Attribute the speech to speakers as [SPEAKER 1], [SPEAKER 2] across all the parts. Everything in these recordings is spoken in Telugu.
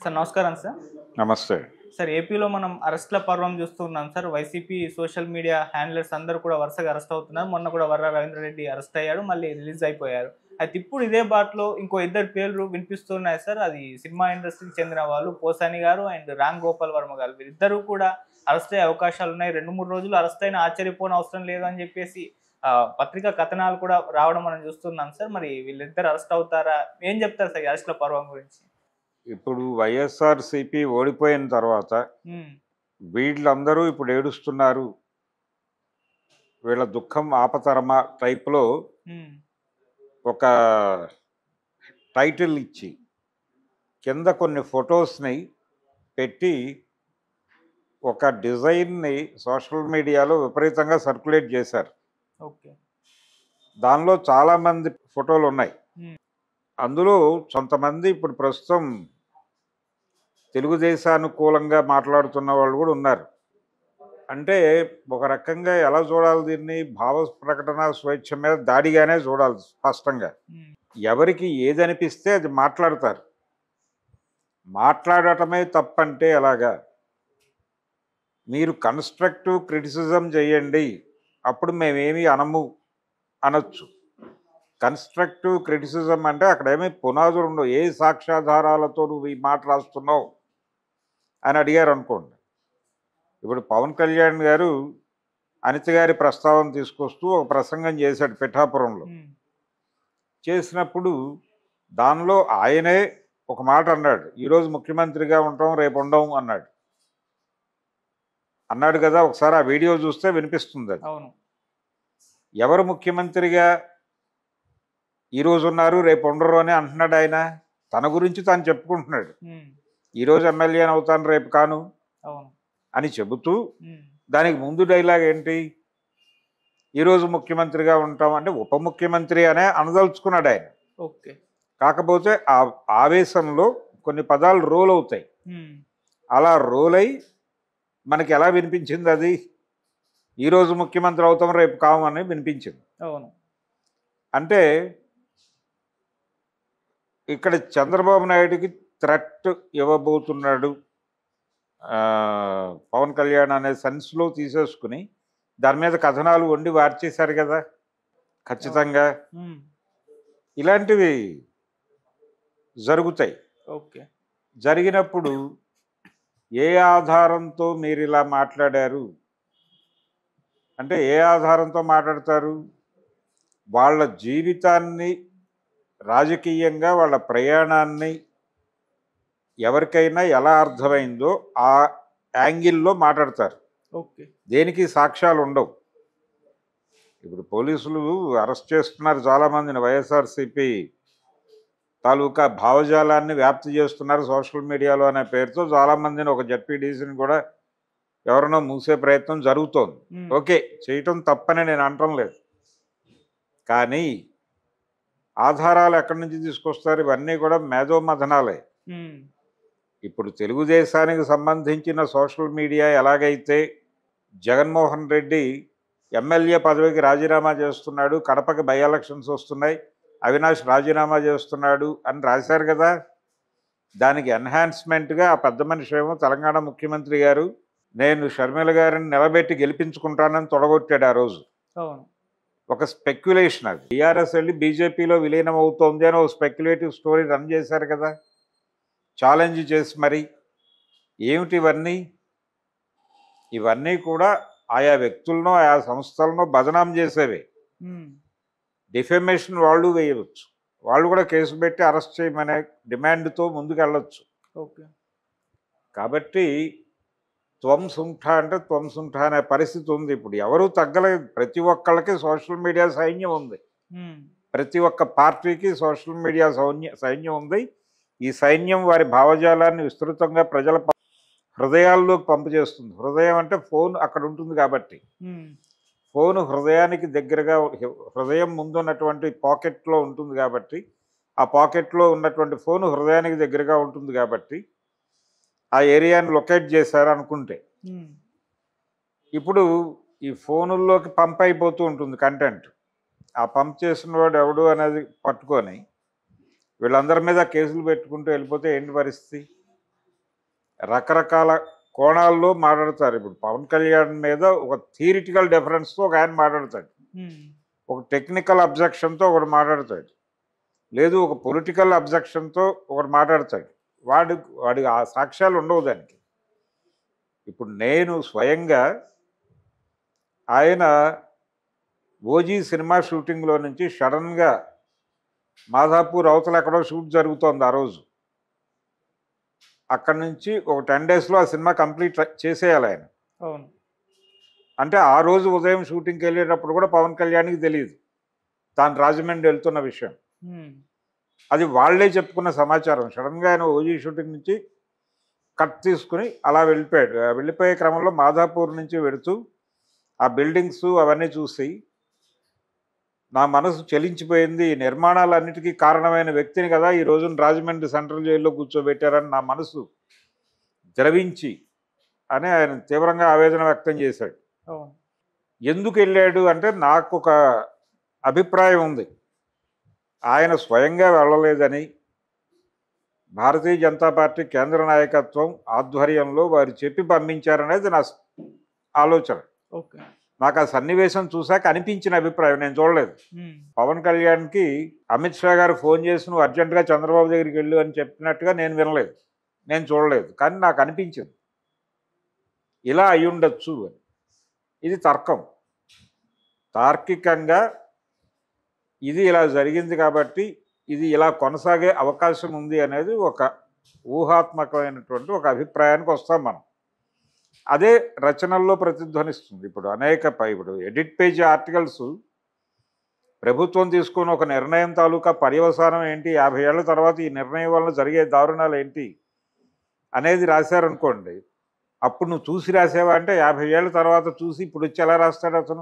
[SPEAKER 1] సార్ నమస్కారం సార్
[SPEAKER 2] నమస్తే
[SPEAKER 1] సార్ ఏపీలో మనం అరెస్ట్ల పర్వం చూస్తున్నాం sir YCP social media handlers అందరూ కూడా వరుసగా అరెస్ట్ అవుతున్నారు మొన్న కూడా వర్ర రవీంద్ర రెడ్డి అరెస్ట్ అయ్యాడు మళ్ళీ రిలీజ్ అయిపోయారు అయితే ఇప్పుడు ఇదే బాట్లో ఇంకో ఇద్దరు పేర్లు వినిపిస్తున్నాయి సార్ అది సినిమా ఇండస్ట్రీకి చెందిన వాళ్ళు పోసాని గారు అండ్ రామ్ గోపాల్ వర్మ గారు వీరిద్దరూ కూడా అరెస్ట్ అయ్యే అవకాశాలు ఉన్నాయి రెండు మూడు రోజులు అరెస్ట్ అయినా ఆశ్చర్యపోని అవసరం లేదని చెప్పేసి ఆ, పత్రికా కథనాలు కూడా రావడం మనం చూస్తున్నాం సార్ మరి వీళ్ళిద్దరు అరెస్ట్ అవుతారా ఏం చెప్తారు సార్ ఈ అరెస్ట్ల పర్వం గురించి
[SPEAKER 2] ఇప్పుడు వైఎస్ఆర్సిపి ఓడిపోయిన తర్వాత
[SPEAKER 1] ఉమ్,
[SPEAKER 2] వీళ్ళందరూ ఇప్పుడు ఏడుస్తున్నారు వీళ్ళ దుఃఖం ఆపతరమా టైప్లో
[SPEAKER 1] ఉమ్,
[SPEAKER 2] ఒక టైటిల్ ఇచ్చి కింద కొన్ని ఫొటోస్ని పెట్టి ఒక డిజైన్ని సోషల్ మీడియాలో విపరీతంగా సర్క్యులేట్ చేశారు
[SPEAKER 1] ఓకే
[SPEAKER 2] దానిలో చాలామంది ఫోటోలు ఉన్నాయి
[SPEAKER 1] Hmm.
[SPEAKER 2] అందులో కొంతమంది ఇప్పుడు ప్రస్తుతం తెలుగుదేశానుకూలంగా మాట్లాడుతున్న వాళ్ళు కూడా ఉన్నారు అంటే ఒక రకంగా ఎలా చూడాలి దీన్ని భావ ప్రకటన స్వేచ్ఛ మీద దాడిగానే చూడాలి స్పష్టంగా
[SPEAKER 1] ఉమ్,
[SPEAKER 2] ఎవరికి ఏది అనిపిస్తే అది మాట్లాడతారు మాట్లాడటమే తప్పంటే ఎలాగా మీరు కన్స్ట్రక్టివ్ క్రిటిసిజం చేయండి అప్పుడు మేమేమి అనము అనొచ్చు కన్స్ట్రక్టివ్ క్రిటిసిజం అంటే అక్కడ ఏమీ పునాదులు ఉండవు ఏ సాక్ష్యాధారాలతో నువ్వు ఈ మాట రాస్తున్నావు అని అడిగారు అనుకోండి ఇప్పుడు పవన్ కళ్యాణ్ గారు అనిత గారి ప్రస్తావన తీసుకొస్తూ ఒక ప్రసంగం చేశాడు పిఠాపురంలో
[SPEAKER 1] ఉమ్,
[SPEAKER 2] చేసినప్పుడు దానిలో ఆయనే ఒక మాట అన్నాడు ఈరోజు ముఖ్యమంత్రిగా ఉంటాం రేపు ఉండం అన్నాడు అన్నాడు కదా ఒకసారి ఆ వీడియో చూస్తే వినిపిస్తుంది అది
[SPEAKER 1] అవును
[SPEAKER 2] ఎవరు ముఖ్యమంత్రిగా ఈరోజు ఉన్నారు రేపు ఉండరు అని అంటున్నాడు ఆయన తన గురించి తాను చెప్పుకుంటున్నాడు
[SPEAKER 1] ఉమ్,
[SPEAKER 2] ఈరోజు ఎమ్మెల్యేని అవుతాను రేపు కాను
[SPEAKER 1] అవును
[SPEAKER 2] అని చెబుతూ
[SPEAKER 1] ఉమ్,
[SPEAKER 2] దానికి ముందు డైలాగ్ ఏంటి ఈరోజు ముఖ్యమంత్రిగా ఉంటాం అంటే ఉప ముఖ్యమంత్రి అనే అనదలుచుకున్నాడు ఆయన
[SPEAKER 1] ఓకే
[SPEAKER 2] కాకపోతే ఆ ఆవేశంలో కొన్ని పదాలు రోల్ అవుతాయి
[SPEAKER 1] ఉమ్,
[SPEAKER 2] అలా రోల్ అయి మనకి ఎలా వినిపించింది అది ఈరోజు ముఖ్యమంత్రి అవుతాం రేపు కామని వినిపించింది
[SPEAKER 1] అవును
[SPEAKER 2] అంటే ఇక్కడ చంద్రబాబు నాయుడుకి థ్రెట్ ఇవ్వబోతున్నాడు ఆ, పవన్ కళ్యాణ్ అనే సెన్స్లో తీసేసుకుని దాని మీద కథనాలు వండి వార్చేశారు కదా ఖచ్చితంగా
[SPEAKER 1] ఉమ్,
[SPEAKER 2] ఇలాంటివి జరుగుతాయి
[SPEAKER 1] ఓకే
[SPEAKER 2] జరిగినప్పుడు ఏ ఆధారంతో మీరు ఇలా మాట్లాడారు అంటే ఏ ఆధారంతో మాట్లాడతారు వాళ్ళ జీవితాన్ని రాజకీయంగా వాళ్ళ ప్రయాణాన్ని ఎవరికైనా ఎలా అర్థమైందో ఆ యాంగిల్లో మాట్లాడతారు
[SPEAKER 1] ఓకే
[SPEAKER 2] దేనికి సాక్ష్యాలు ఉండవు ఇప్పుడు పోలీసులు అరెస్ట్ చేస్తున్నారు చాలామందిని వైఎస్ఆర్సిపి తాలూకా భావజాలాన్ని వ్యాప్తి చేస్తున్నారు సోషల్ మీడియాలో అనే పేరుతో చాలామందిని ఒక జడ్పీడీసీని కూడా ఎవరినో మూసే ప్రయత్నం జరుగుతోంది
[SPEAKER 1] ఉమ్,
[SPEAKER 2] ఓకే చేయటం తప్పని నేను అనటం లేదు కానీ ఆధారాలు ఎక్కడి నుంచి తీసుకొస్తారు ఇవన్నీ కూడా మేధోమథనాలే
[SPEAKER 1] ఉమ్,
[SPEAKER 2] ఇప్పుడు తెలుగుదేశానికి సంబంధించిన సోషల్ మీడియా ఎలాగైతే జగన్మోహన్ రెడ్డి ఎమ్మెల్యే పదవికి రాజీనామా చేస్తున్నాడు కడపకి బై ఎలక్షన్స్ వస్తున్నాయి అవినాష్ రాజీనామా చేస్తున్నాడు అని రాశారు కదా దానికి ఎన్హాన్స్మెంట్గా ఆ పెద్ద మనిషి ఏమో తెలంగాణ ముఖ్యమంత్రి గారు నేను షర్మిల గారిని నిలబెట్టి గెలిపించుకుంటానని తొడగొట్టాడు ఆ రోజు
[SPEAKER 1] అవును
[SPEAKER 2] ఒక స్పెక్యులేషన్ అది టీఆర్ఎస్ వెళ్ళి బీజేపీలో విలీనం అవుతోంది అని ఒక స్పెక్యులేటివ్ స్టోరీ రన్ చేశారు కదా ఛాలెంజ్ చేసి మరి ఏమిటి ఇవన్నీ ఇవన్నీ కూడా ఆయా వ్యక్తులను ఆయా సంస్థలను బదనాం చేసేవే
[SPEAKER 1] ఉమ్,
[SPEAKER 2] డిఫెమేషన్ వాళ్ళు వేయవచ్చు వాళ్ళు కూడా కేసు పెట్టి అరెస్ట్ చేయమనే డిమాండ్తో ముందుకు వెళ్ళొచ్చు
[SPEAKER 1] ఓకే
[SPEAKER 2] కాబట్టి త్వంసుంఠ అంటే త్వంసుంఠ అనే పరిస్థితి ఉంది ఇప్పుడు ఎవరు తగ్గలేదు ప్రతి ఒక్కళ్ళకి సోషల్ మీడియా సైన్యం ఉంది
[SPEAKER 1] ఉమ్,
[SPEAKER 2] ప్రతి ఒక్క పార్టీకి సోషల్ మీడియా సైన్య సైన్యం ఉంది ఈ సైన్యం వారి భావజాలాన్ని విస్తృతంగా ప్రజల ప- హృదయాల్లోకి పంపు చేస్తుంది హృదయం అంటే ఫోన్ అక్కడ ఉంటుంది కాబట్టి
[SPEAKER 1] ఉమ్,
[SPEAKER 2] ఫోన్ హృదయానికి దగ్గరగా హృదయం ముందున్నటువంటి పాకెట్లో ఉంటుంది కాబట్టి ఆ పాకెట్లో ఉన్నటువంటి ఫోన్ హృదయానికి దగ్గరగా ఉంటుంది కాబట్టి ఆ ఏరియాని లొకేట్ చేశారు అనుకుంటే
[SPEAKER 1] ఉమ్,
[SPEAKER 2] ఇప్పుడు ఈ ఫోనుల్లోకి పంప్ అయిపోతూ ఉంటుంది కంటెంట్ ఆ పంప్ చేసిన వాడు ఎవడు అనేది పట్టుకొని వీళ్ళందరి మీద కేసులు పెట్టుకుంటూ వెళ్ళిపోతే ఏంటి పరిస్థితి రకరకాల కోణాల్లో మాట్లాడతారు ఇప్పుడు పవన్ కళ్యాణ్ మీద ఒక థియరిటికల్ డిఫరెన్స్తో ఒక ఆయన మాట్లాడతాడు
[SPEAKER 1] ఉమ్,
[SPEAKER 2] ఒక టెక్నికల్ అబ్జెక్షన్తో ఒకడు మాట్లాడతాడు లేదు ఒక పొలిటికల్ అబ్జెక్షన్తో ఒకడు మాట్లాడతాడు వాడు వాడి ఆ సాక్ష్యాలు ఉండవు దానికి ఇప్పుడు నేను స్వయంగా ఆయన ఓజీ సినిమా షూటింగ్లో నుంచి సడన్గా మాధాపూర్ అవతల ఎక్కడో షూట్ జరుగుతోంది ఆ రోజు అక్కడి నుంచి ఒక టెన్ డేస్లో ఆ సినిమా కంప్లీట్ చేసేయాలి ఆయన
[SPEAKER 1] అవును
[SPEAKER 2] అంటే ఆ రోజు ఉదయం షూటింగ్కి వెళ్ళేటప్పుడు కూడా పవన్ కళ్యాణ్కి తెలియదు తాను రాజమండ్రి వెళ్తున్న విషయం
[SPEAKER 1] ఉమ్,
[SPEAKER 2] అది వాళ్ళే చెప్పుకున్న సమాచారం సడన్గా ఆయన ఓజీ షూటింగ్ నుంచి కట్ తీసుకుని అలా వెళ్ళిపోయాడు ఆ వెళ్ళిపోయే క్రమంలో మాధాపూర్ నుంచి వెడుతూ ఆ బిల్డింగ్స్ అవన్నీ చూసి నా మనసు చలించిపోయింది ఈ నిర్మాణాలన్నిటికీ కారణమైన వ్యక్తిని కదా ఈ రోజున రాజమండ్రి సెంట్రల్ జైల్లో కూర్చోబెట్టారని నా మనసు ద్రవించి అని ఆయన తీవ్రంగా ఆవేదన వ్యక్తం చేశాడు
[SPEAKER 1] అవును
[SPEAKER 2] ఎందుకు వెళ్ళాడు అంటే నాకు ఒక అభిప్రాయం ఉంది ఆయన స్వయంగా వెళ్ళలేదని భారతీయ జనతా పార్టీ కేంద్ర నాయకత్వం ఆధ్వర్యంలో వారు చెప్పి పంపించారనేది నా స్- ఆలోచన
[SPEAKER 1] ఓకే
[SPEAKER 2] నాకు ఆ సన్నివేశం చూశాక అనిపించిన అభిప్రాయం నేను చూడలేదు
[SPEAKER 1] ఉమ్,
[SPEAKER 2] పవన్ కళ్యాణ్కి అమిత్ షా గారు ఫోన్ చేసి నువ్వు అర్జెంటుగా చంద్రబాబు దగ్గరికి వెళ్ళు అని చెప్పినట్టుగా నేను వినలేదు నేను చూడలేదు కానీ నాకు అనిపించింది ఇలా అయి ఉండొచ్చు అని ఇది తర్కం తార్కికంగా ఇది ఇలా జరిగింది కాబట్టి ఇది ఇలా కొనసాగే అవకాశం ఉంది అనేది ఒక ఊహాత్మకమైనటువంటి ఒక అభిప్రాయానికి వస్తాం మనం అదే రచనల్లో ప్రతిధ్వనిస్తుంది ఇప్పుడు అనేక ప- ఇప్పుడు ఎడిట్ పేజీ ఆర్టికల్స్ ప్రభుత్వం తీసుకున్న ఒక నిర్ణయం తాలూకా పర్యవసానం ఏంటి యాభై ఏళ్ల తర్వాత ఈ నిర్ణయం వలన జరిగే దారుణాలు ఏంటి అనేది రాశారనుకోండి అప్పుడు నువ్వు చూసి రాసావా అంటే యాభై ఏళ్ళ తర్వాత చూసి ఇప్పుడు వచ్చి ఎలా రాస్తాడు అతను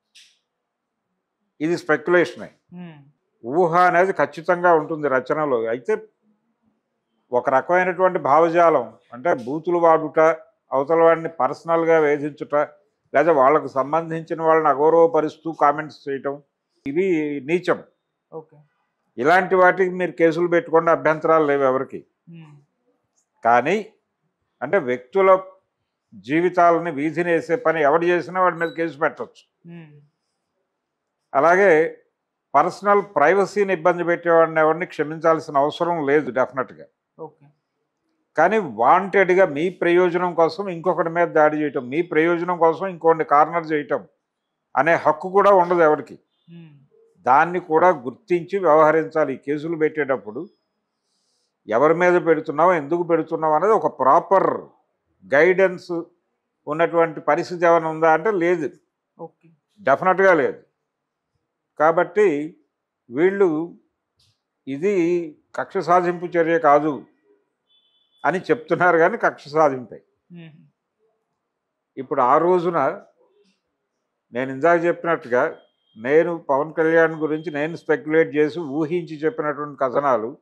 [SPEAKER 2] ఇది స్పెక్యులేషనే
[SPEAKER 1] ఉమ్,
[SPEAKER 2] ఊహ అనేది ఖచ్చితంగా ఉంటుంది రచనలో అయితే ఒక రకమైనటువంటి భావజాలం అంటే బూతులు వాడుట అవతల వాడిని పర్సనల్గా వేధించుట లేదా వాళ్ళకు సంబంధించిన వాళ్ళని అగౌరవపరుస్తూ కామెంట్స్ చేయటం ఇవి నీచం
[SPEAKER 1] ఓకే
[SPEAKER 2] ఇలాంటి వాటికి మీరు కేసులు పెట్టుకోండి అభ్యంతరాలు లేవు ఎవరికి
[SPEAKER 1] ఉమ్,
[SPEAKER 2] కానీ అంటే వ్యక్తుల జీవితాలని వీధిని వేసే పని ఎవడు చేసినా వాడి మీద కేసు పెట్టవచ్చు
[SPEAKER 1] ఉమ్,
[SPEAKER 2] అలాగే పర్సనల్ ప్రైవసీని ఇబ్బంది పెట్టేవాడిని ఎవరిని క్షమించాల్సిన అవసరం లేదు డెఫినెట్గా
[SPEAKER 1] ఓకే
[SPEAKER 2] కానీ వాంటెడ్గా మీ ప్రయోజనం కోసం ఇంకొకటి మీద దాడి చేయటం మీ ప్రయోజనం కోసం ఇంకొకటి కార్నర్ చేయటం అనే హక్కు కూడా ఉండదు ఎవరికి
[SPEAKER 1] ఉమ్,
[SPEAKER 2] దాన్ని కూడా గుర్తించి వ్యవహరించాలి ఈ కేసులు పెట్టేటప్పుడు ఎవరి మీద పెడుతున్నావు ఎందుకు పెడుతున్నావు అనేది ఒక ప్రాపర్ గైడెన్స్ ఉన్నటువంటి పరిస్థితి ఏమైనా ఉందా అంటే లేదు
[SPEAKER 1] ఓకే
[SPEAKER 2] డెఫినెట్గా లేదు కాబట్టి వీళ్ళు ఇది కక్ష సాధింపు చర్య కాదు అని చెప్తున్నారు కానీ కక్ష సాధింపే
[SPEAKER 1] ఉమ్,
[SPEAKER 2] ఇప్పుడు ఆ రోజున నేను ఇందాక చెప్పినట్టుగా నేను పవన్ కళ్యాణ్ గురించి నేను స్పెక్యులేట్ చేసి ఊహించి చెప్పినటువంటి కథనాలు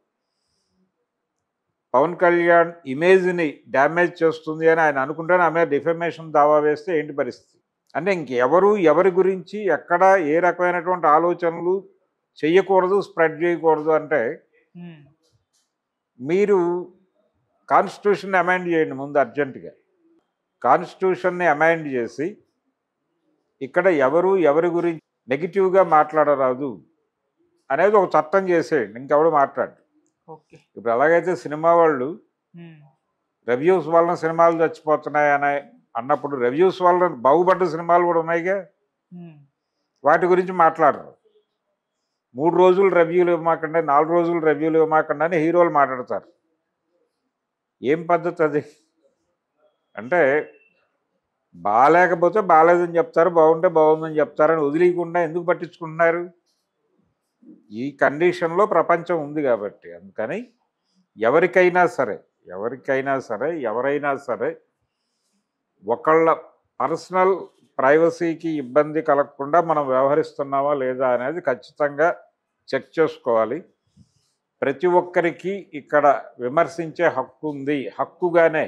[SPEAKER 2] పవన్ కళ్యాణ్ ఇమేజ్ని డ్యామేజ్ చేస్తుంది అని ఆయన అనుకుంటే నా మీద డిఫమేషన్ దావా వేస్తే ఏంటి పరిస్థితి అంటే ఇంకెవరు ఎవరి గురించి ఎక్కడ ఏ రకమైనటువంటి ఆలోచనలు చెయ్యకూడదు స్ప్రెడ్ చేయకూడదు అంటే
[SPEAKER 1] ఉమ్,
[SPEAKER 2] మీరు కాన్స్టిట్యూషన్ అమెండ్ చేయండి ముందు అర్జెంటుగా కాన్స్టిట్యూషన్ని అమెండ్ చేసి ఇక్కడ ఎవరు ఎవరి గురించి నెగిటివ్గా మాట్లాడరాదు అనేది ఒక చట్టం చేసేయండి ఇంకెవడు మాట్లాడు
[SPEAKER 1] ఓకే
[SPEAKER 2] ఇప్పుడు ఎలాగైతే సినిమా వాళ్ళు
[SPEAKER 1] ఉమ్,
[SPEAKER 2] రివ్యూస్ వలన సినిమాలు చచ్చిపోతున్నాయి అని అన్నప్పుడు రివ్యూస్ వలన బాగుపడ్డ సినిమాలు కూడా ఉన్నాయిగా
[SPEAKER 1] ఉమ్,
[SPEAKER 2] వాటి గురించి మాట్లాడరు మూడు రోజులు రివ్యూలు ఇవ్వమాకండి నాలుగు రోజులు రివ్యూలు ఇవ్వమాకండి అని హీరోలు మాట్లాడతారు ఏం పద్ధతి అది అంటే బాగాలేకపోతే బాగాలేదని చెప్తారు బాగుంటే బాగుందని చెప్తారని వదిలేయకుండా ఎందుకు పట్టించుకుంటున్నారు ఈ కండిషన్లో ప్రపంచం ఉంది కాబట్టి అందుకని ఎవరికైనా సరే ఎవరికైనా సరే ఎవరైనా సరే ఒకళ్ళ పర్సనల్ ప్రైవసీకి ఇబ్బంది కలగకుండా మనం వ్యవహరిస్తున్నామా లేదా అనేది ఖచ్చితంగా చెక్ చేసుకోవాలి ప్రతి ఒక్కరికి ఇక్కడ విమర్శించే హక్కు ఉంది హక్కుగానే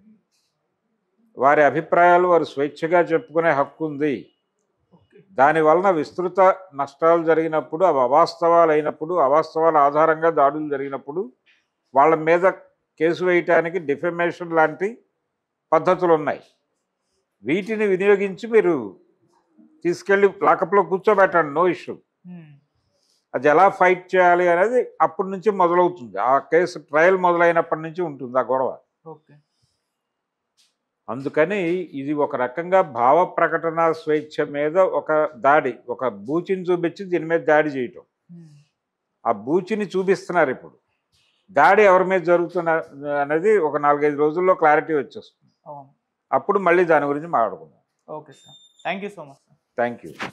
[SPEAKER 2] వారి అభిప్రాయాలు వారు స్వేచ్ఛగా చెప్పుకునే హక్కు ఉంది
[SPEAKER 1] ఓకే
[SPEAKER 2] దాని వలన విస్తృత నష్టాలు జరిగినప్పుడు అవి అవాస్తవాలు అయినప్పుడు అవాస్తవాల ఆధారంగా దాడులు జరిగినప్పుడు వాళ్ళ మీద కేసు వేయటానికి డిఫెమేషన్ లాంటి పద్ధతులు ఉన్నాయి వీటిని వినియోగించి మీరు తీసుకెళ్ళి లాకప్లో కూర్చోబెట్టండి నో ఇష్యూ
[SPEAKER 1] ఉమ్,
[SPEAKER 2] అది ఎలా ఫైట్ చేయాలి అనేది అప్పటి నుంచి మొదలవుతుంది ఆ కేసు ట్రయల్ మొదలైనప్పటి నుంచి ఉంటుంది ఆ గొడవ
[SPEAKER 1] ఓకే
[SPEAKER 2] అందుకని ఇది ఒక రకంగా భావ ప్రకటన స్వేచ్ఛ మీద ఒక దాడి ఒక బూచిని చూపించి దీని మీద దాడి చేయటం
[SPEAKER 1] ఉమ్,
[SPEAKER 2] ఆ బూచిని చూపిస్తున్నారు ఇప్పుడు దాడి ఎవరి మీద జరుగుతున్న అనేది ఒక నాలుగైదు రోజుల్లో క్లారిటీ వచ్చేస్తుంది
[SPEAKER 1] అవును
[SPEAKER 2] అప్పుడు మళ్ళీ దాని గురించి మాట్లాడుకుందాం
[SPEAKER 1] okay sir thank you so much sir
[SPEAKER 2] thank you